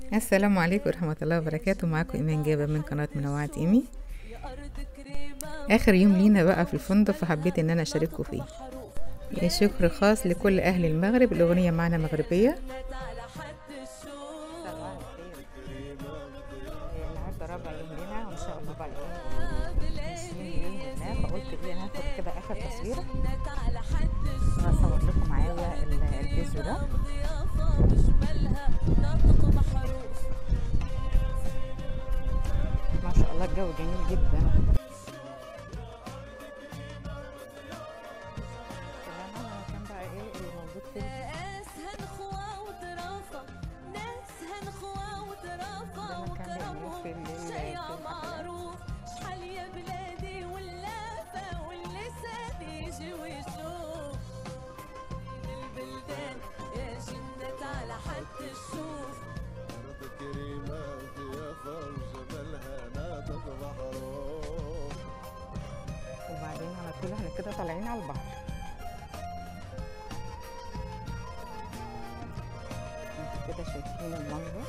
السلام عليكم ورحمة الله وبركاته معاكم إيمان جابة من قناة منوعات إيمي آخر يوم لينا بقى في الفندق فحبيت إن أنا أشارككم فيه شكر خاص لكل أهل المغرب الأغنية معنا مغربية النهارده رابع يوم لنا وإن شاء الله بقى ماشيين بإذن الله فقلت دي أنا هاخد كده آخر تصويرة هصور لكم معايا ال- الفيديو ده ما شاء الله الجو جميل جدا كان بقى ايه اللي موجود في ناس هنخوة وطرافة ناس هنخوة وطرافة ده مكان وكرمهم في ال- ال- شي في الحفلات. معروف شحال يا بلادي واللافة واللي ساب يجي ويشوف البلدان يا جنة على حد الشوف أرض كريمة ضيافة وجمالها ناطق بحروف وبعدين على طول احنا كده طالعين على البحر انتوا كده شايفين المنظر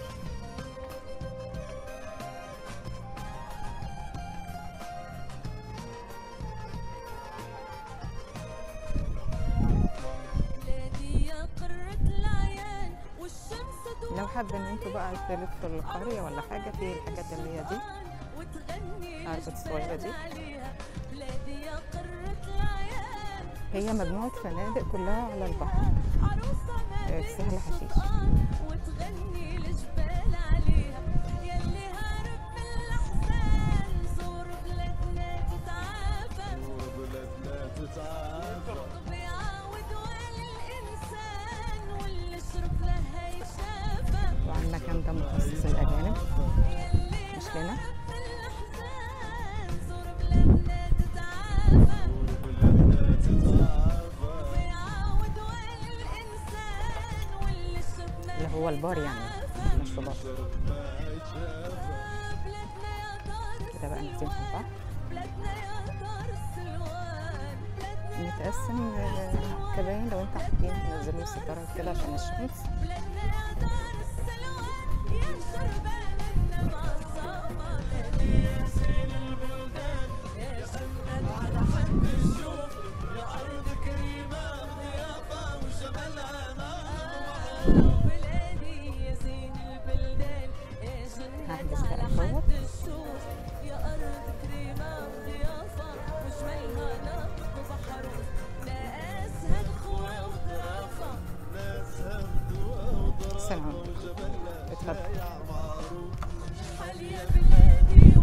بلادي يا قرة العيان والشمس لو حابة ان انتوا بقى تلفوا القرية ولا حاجة في الحاجات اللي هي دي وتغني عارفة الصغيرة دي؟ عليها بلادي يا قرة العيان هي مجموعة فنادق كلها على البحر عروسة ما في بين سهل حشيش. الشيطان وتغني الجبال عليها يلي هارب من الأحزان زور بلادنا تتعافى وبلادنا تتعافى طبيعة ودوال الإنسان واللي شرب لها يشافى طبعا المكان ده مخصص للأجانب يلي مش لنا هارب من الأحزان زور بلادنا تتعافى وبلادنا تتعافى طبيعة ودوال الإنسان واللي شرب لها اللي هو البار يعني المشروبات ما يتشافى بلادنا يا دار كده بقى نازلين في البحر بلادنا يا دار السلوان بلادنا متقسم آه، كباين لو انتوا حابين تنزلوا الستارة كده عشان الشمس بلادنا يا دار السلوان يا شربان النبع الصافى بلادنا يا سيل البلدان يا جنة على حد الشوف يا أرض كريمة ضيافة وجمالها نار بلادي يا زين البلدان يا جنة هحجز بقى على الفوط. حد الشوف يا أرض كريمة ضيافة وجمالها ناطق بحروف ناس هالخوة وطرافة ناس هبدوها وضرافة السلام عليكم وجمالها اتفضل شايع معروف شحال يا بلادي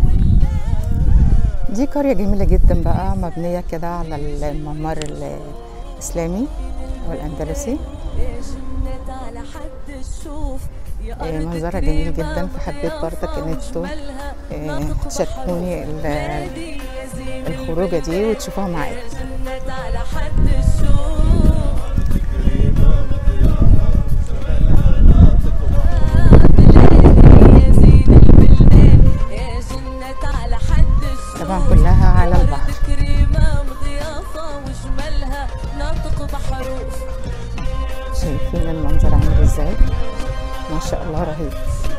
ولا دي قرية جميلة جدا بقى مبنية كده على المعمار الإسلامي والأندلسي يا جنة على حد الشوف يا إيه، أرض منظرها جميل كريمة جدا، فحبيت وضيافة برضك إن انتوا، وجمالها إيه، ناطق تشاركوني بحروف. ال- بلادي يا زين الخروجة دي البلدان، وتشوفوها معايا يا جنة على حد الشوف بلادي يا زين البلدان يا جنة على حد الشوف طبعا كلها على البحر أرض كريمة مضيافة وجمالها ناطق بحروف شايفين المنظر عامل ازاي ما شاء الله رهيب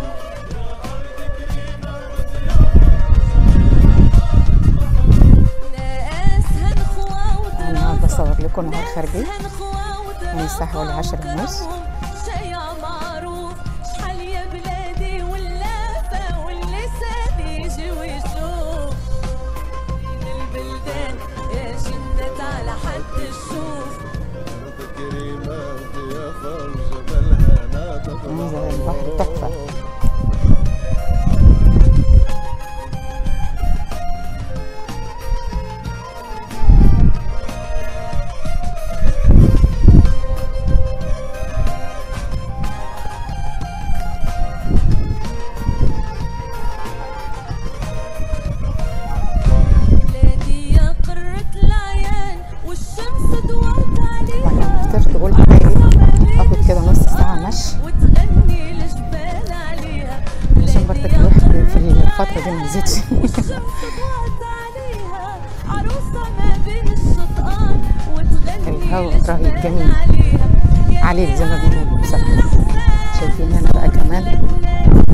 ناس هنخوة انا وطرافة بصور لكم نهار خارجي من من الساعة حوالي عشرة ونص. شيء معروف شحال يا بلادي واللافة واللي ساب يجي ويشوف البلدان يا جنة على حد الشوف أرض كريمة ضيافة وجمالها ناطق منظر البحر تحفة بلادي يا قرة العيان والشمس دوات عليها وانا فطرت قلت بقى ايه اخد كده نص ساعة مشي وتغني الجبال عليها عشان برضك بلادي يا الواحد قرة في الفترة دي ما يزيدش والشمس ضاعت عليها عروسة ما بين الشطآن وتغني الهوا رهيب الجبال جميل. عليها عليك زي ما بيقولوا بصراحة شايفين هنا بقى كمان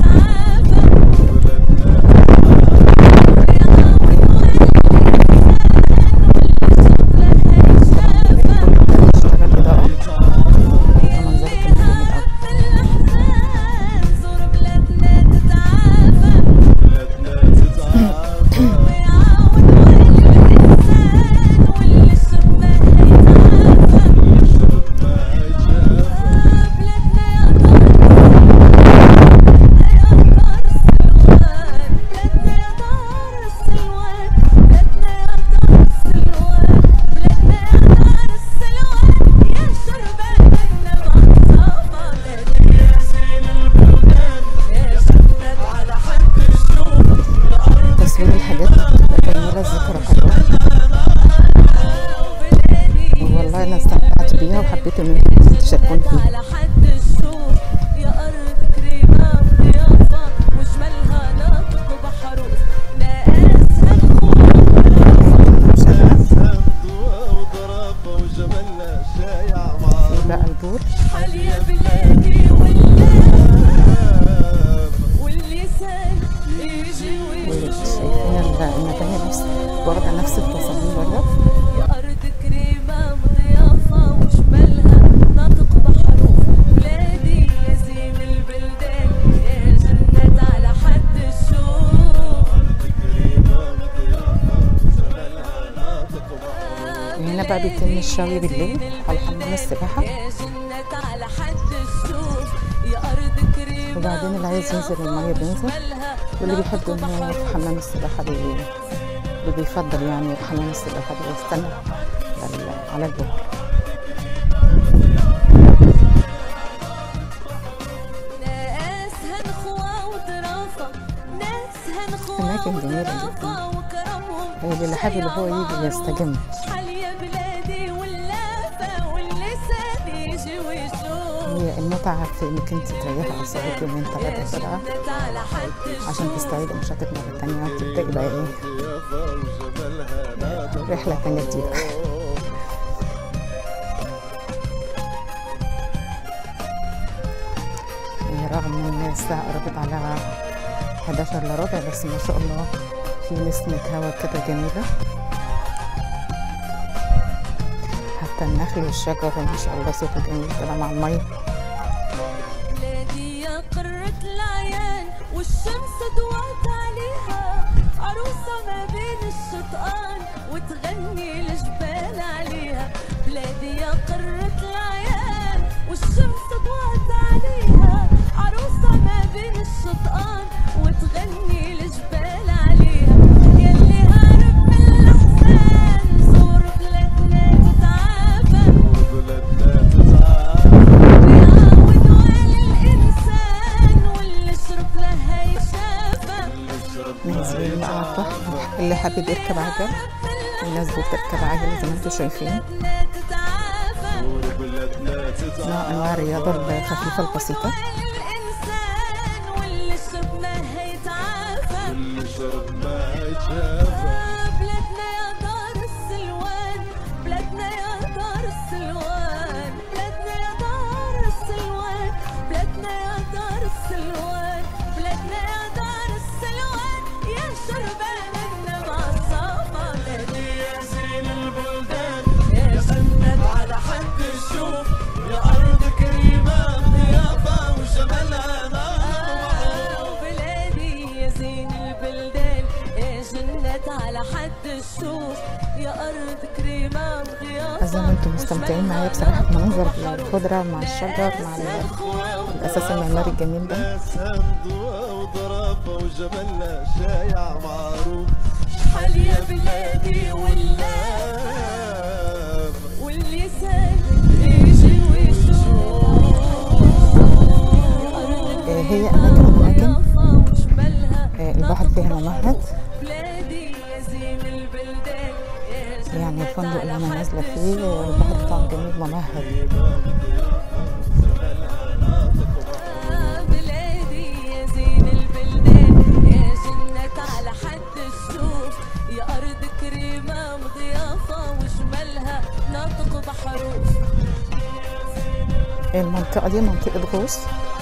بقى بيتم الشوي بالليل على حمام السباحة يا جنة على حد الشوف يا أرض كريمة وبعدين اللي عايز ينزل المية بينزل واللي بيحب انه في حمام السباحة بي... اللي بيفضل يعني حمام السباحة بيستنى على- على البحر ناس هنخوة وطرافة ناس هنخوة أماكن جميلة وطرافة وكرمهم هي اللي حابب اللي هو يجي يستجم شحال يا بلادي واللافة واللسان يجي ويشوف هي المتعة في انك انت تريحي اعصابك يومين ثلاثة كده جنة على حد عشان تستعيدي نشاطك مرة تانية وتبدأي بقى ايه يا فرج بالهنا رحلة تانية جديدة يعني رغم ان الساعة قربت على 11 الا ربع بس ما شاء الله في نسمة هوا كده جميلة حتى النخل والشجر ما شاء الله صوته جميل كده مع المية بلادي يا قرة العيان والشمس ضوت عليها عروسة ما بين الشطآن وتغني الجبال عليها بلادي يا قرة العيان والشمس ضوت عليها عروسة ما بين الشطآن وتغني الجبال عليها يلي هارب من الأحزان زور بلادنا تتعافى بلدنا تتعب بيعود على الإنسان واللي شرب لها يشافى نازلين بقى على البحر اللي حابب يركب عجل الناس بتركب عجل زي ما انتم شايفين بلادنا تتعافى بلدنا تتعب نوع انواع الرياضة الخفيفة البسيطة على الإنسان واللي شرب لها يتعافى اللي شرب ما يتشافى بلادنا يا دار السلوان بلادنا يا دار السلوان بلادنا يا دار السلوان بلادنا يا دار السلوان بلادنا يا دار السلوان يا شربان النبع الصافى بلادي يا زين البلدان يا جنة على حد الشوف يا أرض كريمة ضيافة وجمالها نار بلادي يا زين البلدان يا جنة على حد الشوف يا أرض كريمة وضيافة أظن انتم مستمتعين معايا بصراحة بمنظر الخضرة مع الشجر مع ال- الأساس المعماري الجميل ده ناس هندوة وضرافة وجمالها شايع معروف شحال يا بلادي واللافة واللي سالك يجي ويشوف آه، هي أماكن أماكن وجمالها آه، البحر فيها ممهد بلادي يا زين البلدان يا يعني جنة الفندق اللي على أنا نازلة حد فيه البحر بتاعه جميل ممهد بلادي يا زين البلدان يا جنة على حد الشوف يا أرض كريمة وضيافة وجمالها ناطق بحروف المنطقة دي منطقة غوص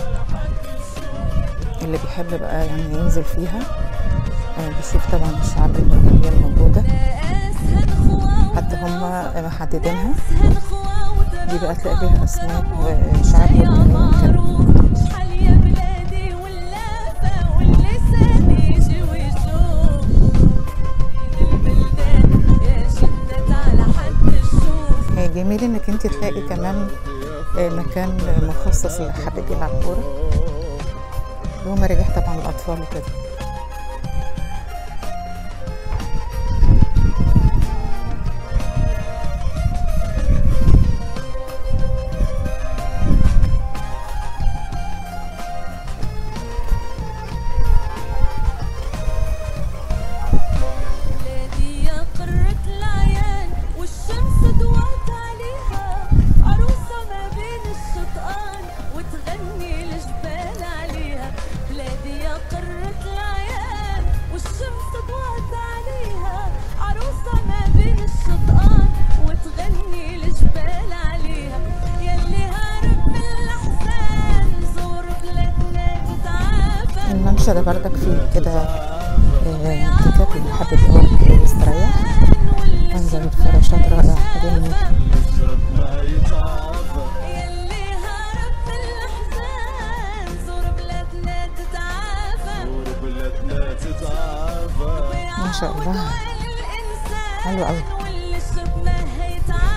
اللي بيحب بقى يعني ينزل فيها آه، بيشوف طبعا الشعاب المرجانية الموجودة ناس هنخوة حتى هم محددينها ناس هنخوة دي بقى تلاقي فيها أسماك وشعاب مرجانية كده شحال يا بلادي واللافة واللسان يجي ويشوف البلدان يا جنة على حد الشوف آه، جميل انك انت تلاقي كمان آه، مكان مخصص اللي حابب يلعب كورة اللي هو مريح طبعا الأطفال وكده بلادي يا قرة العيان والشمس ضوت عليها عروسة ما بين الشطآن وتغني الجبال عليها بلادي يا قرة العيان والشمس ضوت عليها عروسة ما بين الشطآن وتغني الجبال عليها يلي هارب من الأحزان زور بلادنا تتعافى الممشى ده بردك فيه كده آه، تيكات اللي حابب يقعد يستريح منظر الفراشات رائع جميل يشرب ما يتعافى يلي هرب من الأحزان زور بلادنا تتعافى بلدنا تتعافى ما شاء الله حلو حلو أوي. واللي شربنا هيتعافى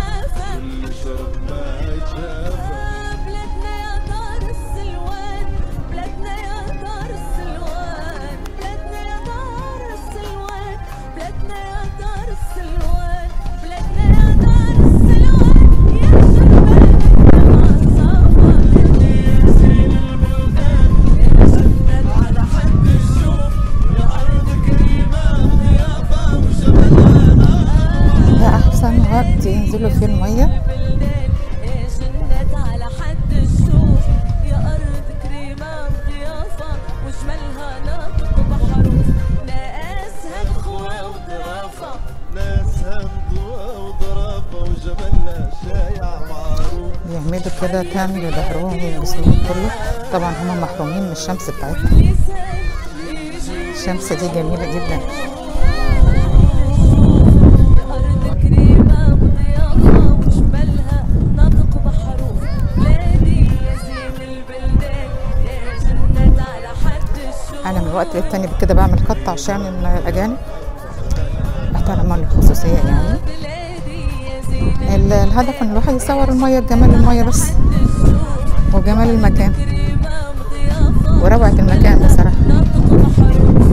شرب ما يجابه بلادنا يا دار السلوان بلادنا يا دار السلوان بلادنا يا دار السلوان بلادنا يا دار السلوان بلادنا يا دار السلوان يا شربان ما صافى يزين البلدان سند على حد الشوف يا أرض كريمة ضيافة وجمالها ده احسن وقت ينزلوا فيه الميه البلدان يا جنات على حد الشوف يا أرض كريمة وضيافة وجمالها ناطق بحروف ناسها الخوة وظرافة ناسها مضوى وضرافة وجمالها شايع معروف بيعملوا كده تاني لظهرهم وجسمهم كله طبعا هم محرومين من الشمس بتاعتنا لسان يجي الشمس دي جميلة جدا يا أرض كريمة وضيافة وجمالها ناطق بحروف بلادي يا زين البلدان يا جنات على حد الشوف انا من وقت للتاني كده بعمل خط عشان الاجانب احترما الخصوصية يعني بلادي يا زين ال- الهدف ان الواحد يصور المية جمال المية بس الشوف وجمال المكان كريمة وضيافة وروعة المكان بصراحة ناطق بحروف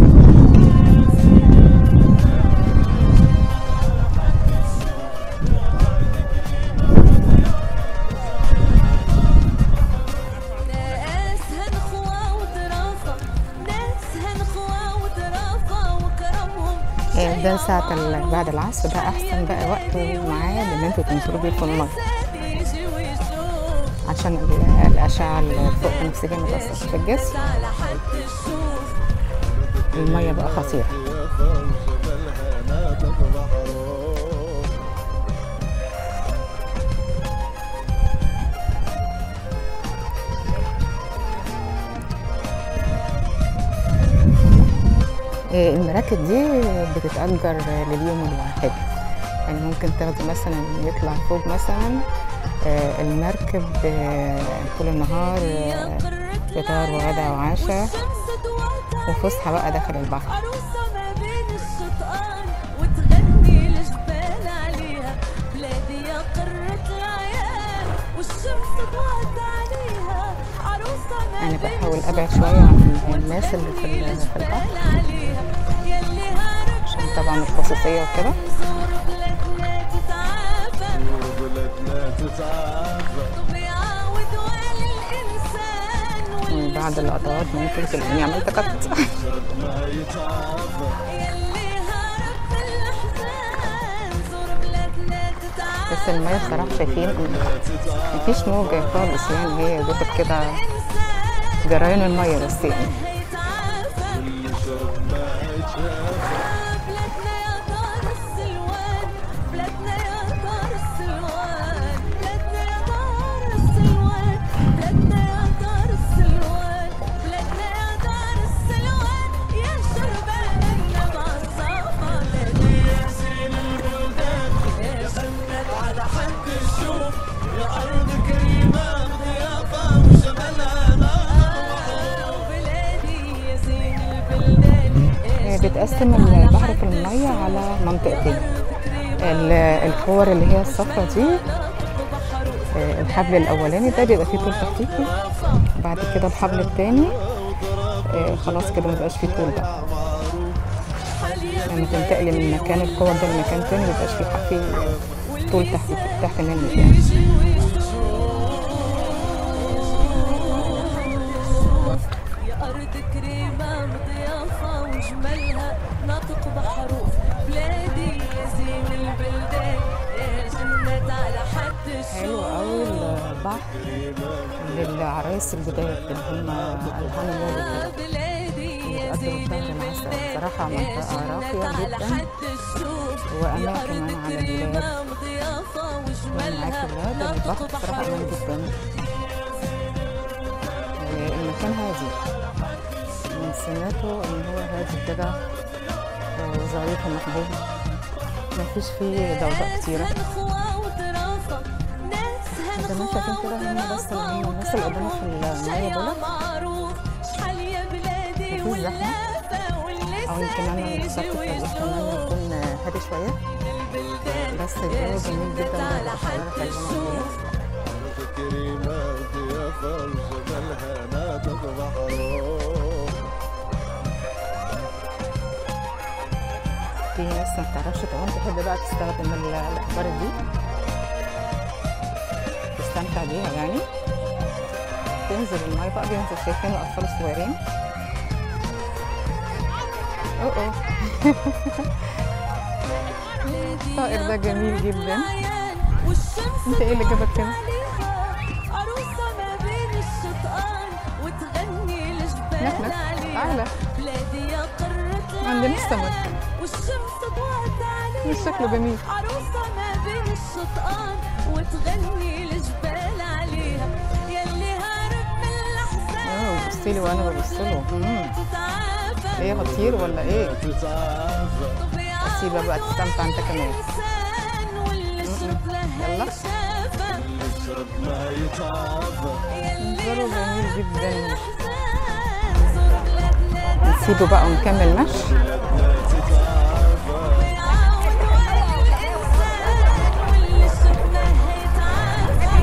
ناسها نخوة وظرافة ناسها نخوة وظرافة وكرمهم إيه ده ساعة ال- بعد العصر ده أحسن بقى وقت وميعاد إن أنتوا تنزلوا بيه في المية يجي ويشوف عشان ال- الأشعة اللي فوق الأكسجين ما تأثرش في الجسم على حد الشوف المية بقى خطيرة ضيافة وجمالها ناطق بحروف إيه المراكب دي بتتأجر لليوم الواحد يعني ممكن تاخدي مثلا يطلع فوق مثلا آه، المركب آه، طول النهار آه، فطار وغدا وعشاء وفسحة بقى داخل البحر عروسة ما بين الشطآن وتغني الجبال عليها بلادي يا قرة العيال والشمس ضوت عليها عروسة ما أنا بين بحاول أبعد شوية عن الناس اللي في ال- في البحر عليها يلي هارب عشان طبعا الخصوصية وكده زور بلادنا تتعافى وبلدنا تتعافى طبيعة ودوال الإنسان من بعد اللقطات ممكن تلاقيني عملت قط شرب ما يتعافى يلي هارب من الأحزان زور بلادنا تتعافى بس المية بصراحة شايفين مفيش موجة خالص يعني هي يا دوبك كده جريان المية بس يعني هيتعافى اللي شرب ما يتعافى بلادنا يا دار السلوان بلادنا يا دار السلوان بلادنا يا دار السلوان بلادنا يا دار السلوان بلادنا يا دار السلوان يا شربان النبع صافى يزين البلدان يا سند على حد الشوف يا أرض كريمة ضيافة وجمالها ناطق بلادي يا زين البلدان هي بتقسم البحر في المية على منطقتين ال- الكور اللي هي الصفرة دي آه، الحبل الأولاني ده بيبقى فيه طول تحتيكي بعد كده الحبل التاني آه، خلاص كده مبقاش فيه طول بقى لما تنتقلي من مكان الكور ده لمكان تاني مبقاش فيه ح- فيه طول تحت تحت منك يعني يا أرض كريمة مضيافة وجمالها ناطق بحروف بلادي يا زين البلدان يا جنة على حد الشوف حلو قوي البحر للعرايس الجداد اللي هم الهاني مول وكده بلادي يا بيتقدموا زين شهر العسل البلدان بصراحة منطقة راقية على جدا حد الشوف وأمان يا كمان أرض على الولاد. كريمة مضيافة كمان معاكي وجمالها ولاد البحر ناطق بصراحة أمان بحروف جدا المكان هادي من سماته إن هو هادي كده آه، ظريف ومحبوب مفيش فيه ضوضاء كتيرة زي ما شايفين كده هم بس اللي هم الناس اللي قدامي في المية دول مفيش مفيش زحمة. أو يمكن انا اللي اخترت الطريق كمان يكون هادي شويه بس الجو جميل جدا درجة الحرارة تقريبا كريمات يا فرج ملها بحر في ناس ما بتعرفش تعوم تحب بقى تستخدم ال- الاحجار دي تستمتع بيها يعني تنزل المايه بقى بينزل شايفين الاطفال الصغيرين اوه اوه الطائر ده جميل جدا انت ايه اللي جابك هنا؟ عروسة ما بين الشطآن وتغني الجبال نحن عليها تعالى بلادي يا قرة عندنا العيان السمك والشمس ضوت عليها مش شكله جميل عروسة ما بين الشطآن وتغني الجبال عليها يلي هارب من الأحزان اه بصي لي وانا ببص له مم. تتعافى ايه هطير ولا ايه؟ تتعافى طبيعة سيبها بقى تستمتع انت كمان إنسان واللي شرب لها يلا. يتشافى اشرب ما يتعافى منظره جميل جدا زور بلادنا نسيبه بقى ونكمل مشي بيعاون ولا الإنسان واللي شرب لها يتعافى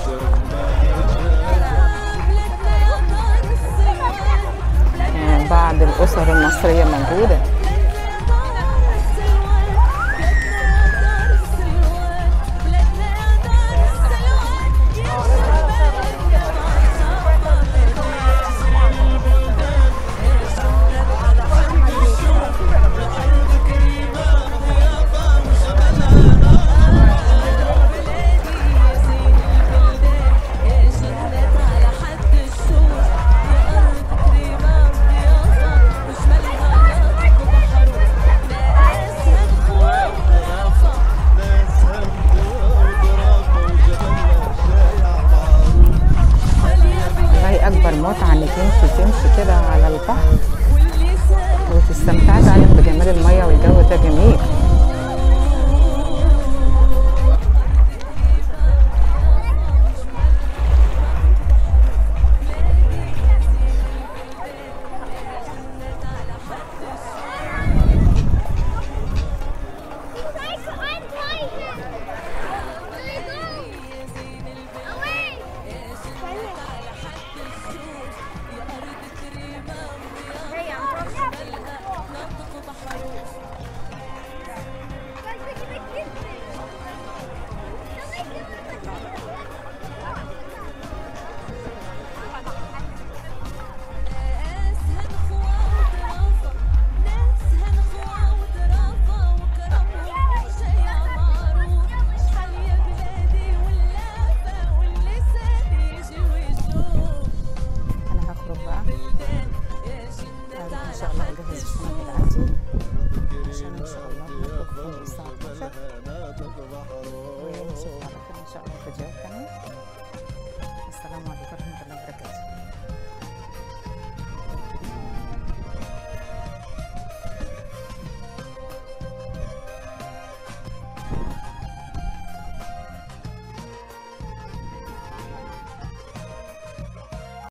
بلادنا يا دار السلوان بلادنا آه، بعض الاسر المصريه موجوده على حد الشوق يا أرض كريمة وضيافة وشمالها ناطق بحر ناسها الخوف ضرافة ناس همد وضرافة وجبلها شايع معروف خليها والله اكبر متعه انك انت تمشي كده على البحر واللي ساب وتستمتعي فعلا بجمال الميه والجو ده جميل